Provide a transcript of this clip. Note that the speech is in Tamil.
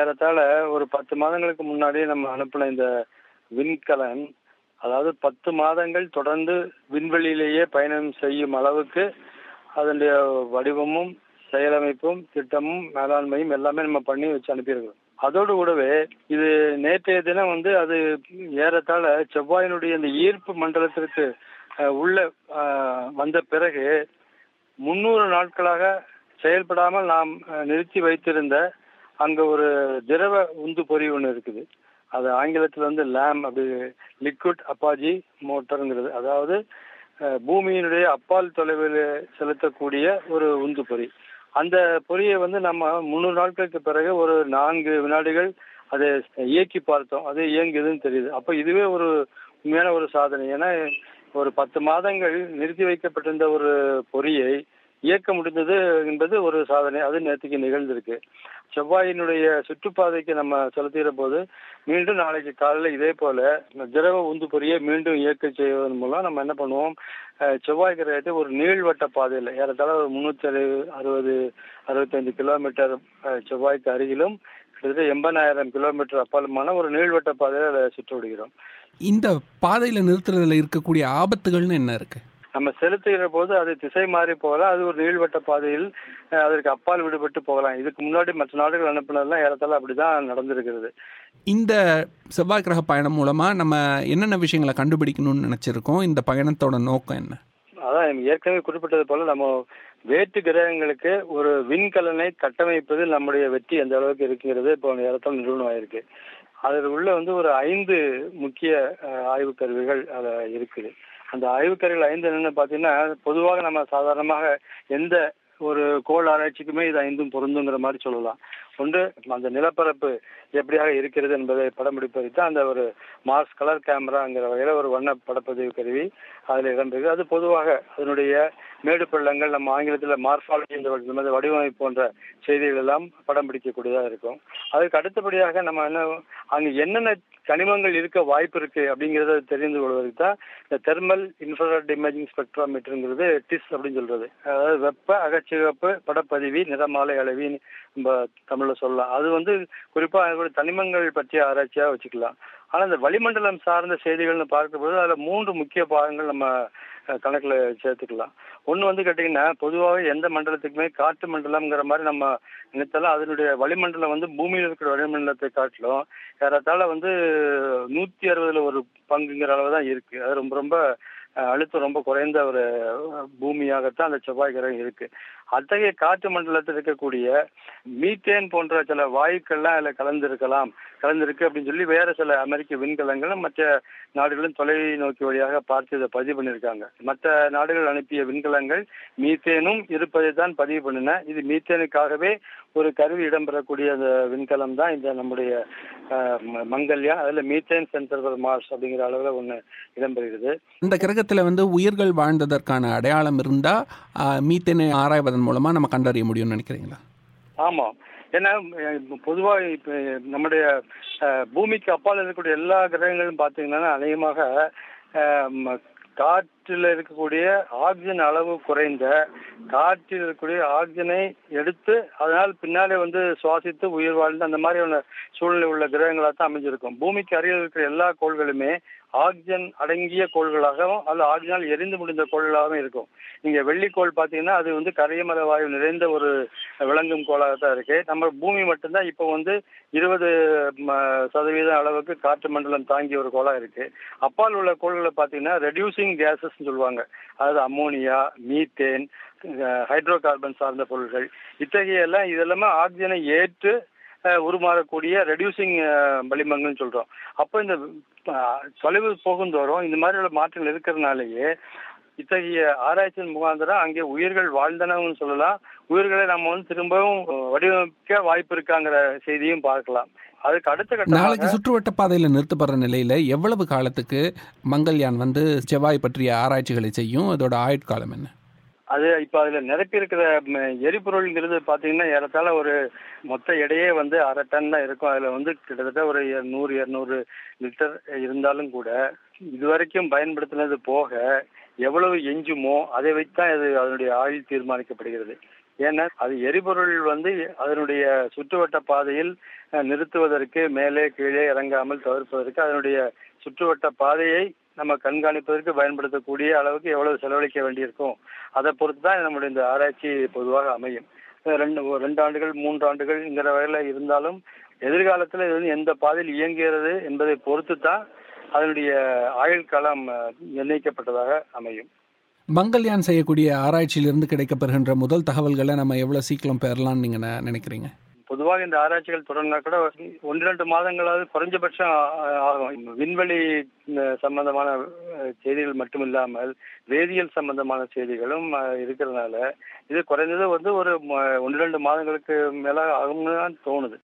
ஏறத்தாழ ஒரு பத்து மாதங்களுக்கு முன்னாடி நம்ம அனுப்பின இந்த விண்கலன் அதாவது பத்து மாதங்கள் தொடர்ந்து விண்வெளியிலேயே பயணம் செய்யும் அளவுக்கு அதனுடைய வடிவமும் செயலமைப்பும் திட்டமும் மேலாண்மையும் எல்லாமே நம்ம பண்ணி வச்சு அனுப்பியிருக்கிறோம் அதோடு கூடவே இது நேற்றைய தினம் வந்து அது ஏறத்தாழ செவ்வாயினுடைய இந்த ஈர்ப்பு மண்டலத்திற்கு அஹ், உள்ள அஹ், வந்த பிறகு முன்னூறு நாட்களாக செயல்படாமல் நாம் அஹ், நிறுத்தி வைத்திருந்த அங்க ஒரு திரவ உந்து பொறி ஒன்று இருக்குது அது ஆங்கிலத்தில் வந்து லேம் அப்படி லிக்விட் அப்பாஜி மோட்டருங்கிறது அதாவது அஹ், பூமியினுடைய அப்பால் தொலைவில் செலுத்தக்கூடிய ஒரு உந்து பொறி அந்த பொறியை வந்து நம்ம முந்நூறு நாட்களுக்கு பிறகு ஒரு நான்கு வினாடிகள் அதை இயக்கி பார்த்தோம் அது இயங்குதுன்னு தெரியுது அப்போ இதுவே ஒரு உண்மையான ஒரு சாதனை ஏன்னா ஒரு பத்து மாதங்கள் நிறுத்தி வைக்கப்பட்டிருந்த ஒரு பொறியை இயக்க முடிந்தது என்பது ஒரு சாதனை அது நேற்றுக்கு நிகழ்ந்திருக்கு செவ்வாயினுடைய சுற்றுப்பாதைக்கு நம்ம செலுத்துகிற போது மீண்டும் நாளைக்கு காலையில் இதே போல இந்த திரவ உந்து பொறியை மீண்டும் இயக்க செய்வதன் மூலம் நம்ம என்ன பண்ணுவோம் அஹ், செவ்வாய் கிரகத்தை ஒரு நீள்வட்ட பாதையில் ஏறத்தாழ ஒரு முன்னூத்தி அறுபது அறுபத்தைந்து கிலோமீட்டர் அஹ், செவ்வாய்க்கு அருகிலும் கிட்டத்தட்ட எண்பதாயிரம் கிலோமீட்டர் அப்பாலுமான ஒரு நீள்வட்ட பாதையில் அதை சுற்ற விடுகிறோம் இந்த பாதையில நிறுத்துறதுல இருக்கக்கூடிய ஆபத்துகள்னு என்ன இருக்கு நம்ம செலுத்துகிற போது அது திசை மாறி போகலாம் அது ஒரு நீள்வட்ட பாதையில் அஹ், அதற்கு அப்பால் விடுபட்டு போகலாம் இதுக்கு முன்னாடி மற்ற நாடுகள் அனுப்பினதெல்லாம் ஏறத்தாழ அப்படிதான் நடந்திருக்கிறது இந்த செவ்வாய் கிரக பயணம் மூலமா நம்ம என்னென்ன விஷயங்களை கண்டுபிடிக்கணும்னு நினைச்சிருக்கோம் இந்த பயணத்தோட நோக்கம் என்ன அதான் ஏற்கனவே குறிப்பிட்டது போல நம்ம வேற்று கிரகங்களுக்கு ஒரு விண்கலனை கட்டமைப்பதில் நம்முடைய வெற்றி எந்த அளவுக்கு இருக்குங்கிறது இப்போ இடத்துல நிறுவனம் ஆயிருக்கு அதில் உள்ள வந்து ஒரு ஐந்து முக்கிய அஹ், ஆய்வுக் கருவிகள் அதில் இருக்குது அந்த ஆய்வுக் கருவிகள் ஐந்து என்னன்னு பார்த்தீங்கன்னா பொதுவாக நம்ம சாதாரணமாக எந்த ஒரு கோள் ஆராய்ச்சிக்குமே இது ஐந்தும் பொருந்துங்கிற மாதிரி சொல்லலாம் ஒன்று அந்த நிலப்பரப்பு எப்படியாக இருக்கிறது என்பதை படம் பிடிப்பது அந்த ஒரு மார்ஸ் கலர் கேமராங்கிற வகையில் ஒரு வண்ண படப்பதிவு கருவி அதில் இடம்பெறுகிறது அது பொதுவாக அதனுடைய மேடு பள்ளங்கள் நம்ம ஆங்கிலத்தில் மார்பாலஜி என்ற இந்த மாதிரி வடிவமைப்பு போன்ற செய்திகள் எல்லாம் படம் பிடிக்கக்கூடியதாக இருக்கும் அதுக்கு அடுத்தபடியாக நம்ம என்ன அங்கே என்னென்ன கனிமங்கள் இருக்க வாய்ப்பு இருக்கு அப்படிங்கிறத தெரிந்து கொள்வதற்கு தான் இந்த தெர்மல் இன்ஃப்ராரெட் இமேஜிங் ஸ்பெக்ட்ராமீட்டருங்கிறது டிஸ் அப்படின்னு சொல்றது அதாவது வெப்ப அகச்சிவப்பு படப்பதிவி நிறமாலை அளவின்னு நம்ம தமிழ்ல சொல்லலாம் அது வந்து குறிப்பா அதோட தனிமங்கள் பற்றிய ஆராய்ச்சியா வச்சுக்கலாம் ஆனா இந்த வளிமண்டலம் சார்ந்த செய்திகள்னு பார்க்கும்போது அதுல மூன்று முக்கிய பாகங்கள் நம்ம அஹ், கணக்குல சேர்த்துக்கலாம் ஒண்ணு வந்து கேட்டீங்கன்னா பொதுவாக எந்த மண்டலத்துக்குமே காற்று மண்டலம்ங்கிற மாதிரி நம்ம நினைத்தாலும் அதனுடைய வளிமண்டலம் வந்து பூமியில் இருக்கிற வளிமண்டலத்தை காட்டிலும் ஏறத்தாழ வந்து நூத்தி அறுபதுல ஒரு பங்குங்கிற அளவு தான் இருக்கு அது ரொம்ப ரொம்ப அஹ், அழுத்தம் ரொம்ப குறைந்த ஒரு அஹ், பூமியாகத்தான் அந்த செவ்வாய் கிரகம் இருக்கு அத்தகைய காற்று மண்டலத்தில் இருக்கக்கூடிய மீத்தேன் போன்ற சில வாயுக்கள்லாம் அதில் கலந்திருக்கலாம் கலந்திருக்கு அப்படின்னு சொல்லி வேற சில அமெரிக்க விண்கலங்களும் மற்ற நாடுகளும் தொலைநோக்கி வழியாக பார்த்து இதை பதிவு பண்ணியிருக்காங்க மற்ற நாடுகள் அனுப்பிய விண்கலங்கள் மீத்தேனும் இருப்பதை தான் பதிவு பண்ணின இது மீத்தேனுக்காகவே ஒரு கருவி இடம்பெறக்கூடிய அந்த விண்கலம் தான் இந்த நம்முடைய அஹ், ம- மங்கல்யா அதுல மீத்தேன் சென்டர் ஃபார் மார்ஸ் அப்படிங்கிற அளவில் ஒன்று இடம்பெறுகிறது இந்த கிரகத்துல வந்து உயிர்கள் வாழ்ந்ததற்கான அடையாளம் இருந்தா ஆஹ், மீத்தேனை ஆராய்வதன் மூலமா நம்ம கண்டறிய முடியும்னு நினைக்கிறீங்களா ஆமாம் ஏன்னா அஹ், பொதுவா இப்ப நம்முடைய அஹ், பூமிக்கு அப்பால் இருக்கக்கூடிய எல்லா கிரகங்களும் பார்த்தீங்கன்னா அநேகமாக அஹ், ம- காற்றில் இருக்கக்கூடிய ஆக்சிஜன் அளவு குறைந்த காற்றில் இருக்கக்கூடிய ஆக்சிஜனை எடுத்து அதனால் பின்னாலே வந்து சுவாசித்து உயிர் வாழ்ந்து அந்த மாதிரியான சூழ்நிலை உள்ள கிரகங்களாக தான் அமைஞ்சிருக்கும் பூமிக்கு அருகில் இருக்கிற எல்லா கோள்களுமே ஆக்சிஜன் அடங்கிய கோள்களாகவும் அல்ல ஆக்சிஜனால் எரிந்து முடிந்த கோள்களாகவும் இருக்கும் நீங்க வெள்ளிக்கோள் பார்த்தீங்கன்னா அது வந்து கரியமல வாயு நிறைந்த ஒரு விளங்கும் கோளாக தான் இருக்கு நம்ம பூமி மட்டும்தான் இப்போ வந்து இருபது சதவீதம் அளவுக்கு காற்று மண்டலம் தாங்கிய ஒரு கோளா இருக்கு அப்பால் உள்ள கோள்களை பார்த்தீங்கன்னா ரெடியூசிங் கேசஸ் சொல்லுவாங்க அதாவது அம்மோனியா மீத்தேன் ஹைட்ரோ கார்பன் சார்ந்த பொருட்கள் இத்தகைய எல்லாம் இதெல்லாமே ஆக்சிஜனை ஏற்று அஹ், உருமாறக்கூடிய ரெடியூசிங் வளிமங்கள்னு சொல்றோம் அப்போ இந்த அஹ், தொலைவு போகுந்தோறும் இந்த மாதிரி உள்ள மாற்றங்கள் இருக்கிறதுனாலேயே இத்தகைய ஆராய்ச்சியின் முகாந்திரம் அங்கே உயிர்கள் வாழ்ந்தனன்னு சொல்லலாம் உயிர்களை நம்ம வந்து திரும்பவும் வடிவமைக்க வாய்ப்பு இருக்காங்கிற செய்தியும் பார்க்கலாம் அதுக்கு அடுத்த நாளைக்கு கட்டமாக சுற்றுவட்ட பாதையில் நிறுத்தப்படுற நிலையில எவ்வளவு காலத்துக்கு மங்கள்யான் வந்து செவ்வாய் பற்றிய ஆராய்ச்சிகளை செய்யும் அதோட ஆயுட்காலம் என்ன அது இப்ப அதுல நிரப்பி இருக்கிற ம், எரிபொருள்ங்கிறது பாத்தீங்கன்னா ஏறத்தாழ ஒரு மொத்த எடையே வந்து அரை டன் தான் இருக்கும் அதுல வந்து கிட்டத்தட்ட ஒரு நூறு இருநூறு லிட்டர் இருந்தாலும் கூட இதுவரைக்கும் பயன்படுத்தினது போக எவ்வளவு எஞ்சுமோ அதை வைத்தான் இது அதனுடைய ஆயுள் தீர்மானிக்கப்படுகிறது ஏன்னா அது எரிபொருள் வந்து அதனுடைய சுற்றுவட்ட பாதையில் நிறுத்துவதற்கு மேலே கீழே இறங்காமல் தவிர்ப்பதற்கு அதனுடைய சுற்றுவட்ட பாதையை நம்ம கண்காணிப்பதற்கு பயன்படுத்தக்கூடிய அளவுக்கு எவ்வளவு செலவழிக்க வேண்டியிருக்கும் அதை பொறுத்து தான் நம்முடைய இந்த ஆராய்ச்சி பொதுவாக அமையும் ரெண்டு ரெண்டு ஆண்டுகள் மூன்று ஆண்டுகள்ங்கிற வகையில இருந்தாலும் எதிர்காலத்தில் இது வந்து எந்த பாதையில் இயங்குகிறது என்பதை பொறுத்து தான் அதனுடைய ஆயுள் காலம் நிர்ணயிக்கப்பட்டதாக அமையும் மங்கள்யான் செய்யக்கூடிய ஆராய்ச்சியிலிருந்து கிடைக்கப்பெறுகின்ற முதல் தகவல்களை நம்ம எவ்வளவு சீக்கிரம் பெறலாம்னு நீங்க நினைக்கிறீங்க பொதுவாக இந்த ஆராய்ச்சிகள் தொடங்கினா கூட ஒன்று ரெண்டு மாதங்களாவது குறைஞ்சபட்சம் ஆகும் விண்வெளி சம்பந்தமான செய்திகள் மட்டும் இல்லாமல் வேதியியல் சம்பந்தமான செய்திகளும் இருக்கிறதுனால இது குறைந்தது வந்து ஒரு ஒன்று ரெண்டு மாதங்களுக்கு மேல ஆகும்னு தான் தோணுது